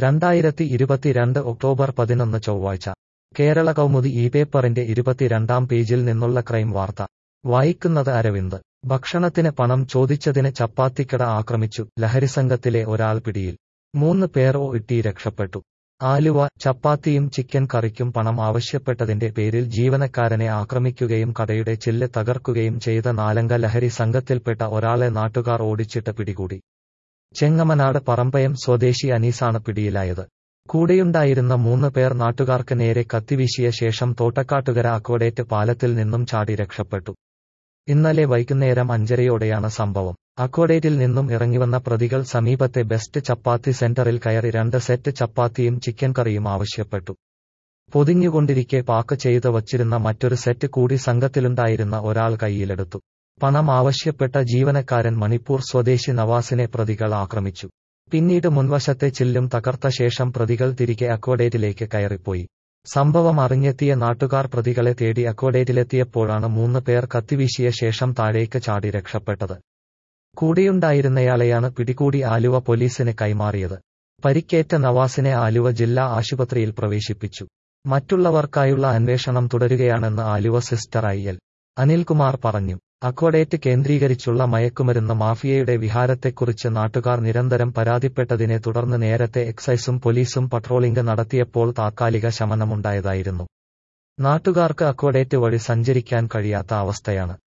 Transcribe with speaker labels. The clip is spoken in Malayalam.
Speaker 1: രണ്ടായിരത്തി ഇരുപത്തിരണ്ട് ഒക്ടോബർ പതിനൊന്ന് ചൊവ്വാഴ്ച കേരള കൗമുദി ഈ പേപ്പറിന്റെ ഇരുപത്തിരണ്ടാം പേജിൽ നിന്നുള്ള ക്രൈം വാർത്ത വായിക്കുന്നത് അരവിന്ദ് ഭക്ഷണത്തിന് പണം ചോദിച്ചതിന് ചപ്പാത്തിക്കട ആക്രമിച്ചു ലഹരിസംഘത്തിലെ ഒരാൾ പിടിയിൽ മൂന്ന് പേർ ഒ ഇട്ടി രക്ഷപ്പെട്ടു ആലുവ ചപ്പാത്തിയും ചിക്കൻ കറിക്കും പണം ആവശ്യപ്പെട്ടതിന്റെ പേരിൽ ജീവനക്കാരനെ ആക്രമിക്കുകയും കടയുടെ ചില്ല് തകർക്കുകയും ചെയ്ത നാലംഗ ലഹരി സംഘത്തിൽപ്പെട്ട ഒരാളെ നാട്ടുകാർ ഓടിച്ചിട്ട് പിടികൂടി ചെങ്ങമനാട് പറമ്പയം സ്വദേശി അനീസാണ് പിടിയിലായത് കൂടെയുണ്ടായിരുന്ന മൂന്ന് പേർ നാട്ടുകാർക്ക് നേരെ കത്തിവീശിയ ശേഷം തോട്ടക്കാട്ടുകര അക്വഡേറ്റ് പാലത്തിൽ നിന്നും ചാടി രക്ഷപ്പെട്ടു ഇന്നലെ വൈകുന്നേരം അഞ്ചരയോടെയാണ് സംഭവം അക്വഡേറ്റിൽ നിന്നും ഇറങ്ങിവന്ന പ്രതികൾ സമീപത്തെ ബെസ്റ്റ് ചപ്പാത്തി സെന്ററിൽ കയറി രണ്ട് സെറ്റ് ചപ്പാത്തിയും ചിക്കൻ കറിയും ആവശ്യപ്പെട്ടു പൊതിഞ്ഞുകൊണ്ടിരിക്കെ പാക്ക് ചെയ്ത് വച്ചിരുന്ന മറ്റൊരു സെറ്റ് കൂടി സംഘത്തിലുണ്ടായിരുന്ന ഒരാൾ കൈയിലെടുത്തു പണം ആവശ്യപ്പെട്ട ജീവനക്കാരൻ മണിപ്പൂർ സ്വദേശി നവാസിനെ പ്രതികൾ ആക്രമിച്ചു പിന്നീട് മുൻവശത്തെ ചില്ലും തകർത്ത ശേഷം പ്രതികൾ തിരികെ അക്വഡേറ്റിലേക്ക് കയറിപ്പോയി സംഭവം അറിഞ്ഞെത്തിയ നാട്ടുകാർ പ്രതികളെ തേടി അക്വഡേറ്റിലെത്തിയപ്പോഴാണ് മൂന്ന് പേർ കത്തിവീശിയ ശേഷം താഴേക്ക് ചാടി രക്ഷപ്പെട്ടത് കൂടെയുണ്ടായിരുന്നയാളെയാണ് പിടികൂടി ആലുവ പോലീസിന് കൈമാറിയത് പരിക്കേറ്റ നവാസിനെ ആലുവ ജില്ലാ ആശുപത്രിയിൽ പ്രവേശിപ്പിച്ചു മറ്റുള്ളവർക്കായുള്ള അന്വേഷണം തുടരുകയാണെന്ന് Aluva sister I L Anilkumar പറഞ്ഞു അക്വഡേറ്റ് കേന്ദ്രീകരിച്ചുള്ള മയക്കുമരുന്ന് മാഫിയയുടെ വിഹാരത്തെക്കുറിച്ച് നാട്ടുകാർ നിരന്തരം പരാതിപ്പെട്ടതിനെ തുടർന്ന് നേരത്തെ എക്സൈസും പോലീസും പട്രോളിംഗ് നടത്തിയപ്പോൾ താത്കാലിക ശമനമുണ്ടായതായിരുന്നു നാട്ടുകാർക്ക് അക്വഡേറ്റ് വഴി സഞ്ചരിക്കാൻ കഴിയാത്ത അവസ്ഥയാണ്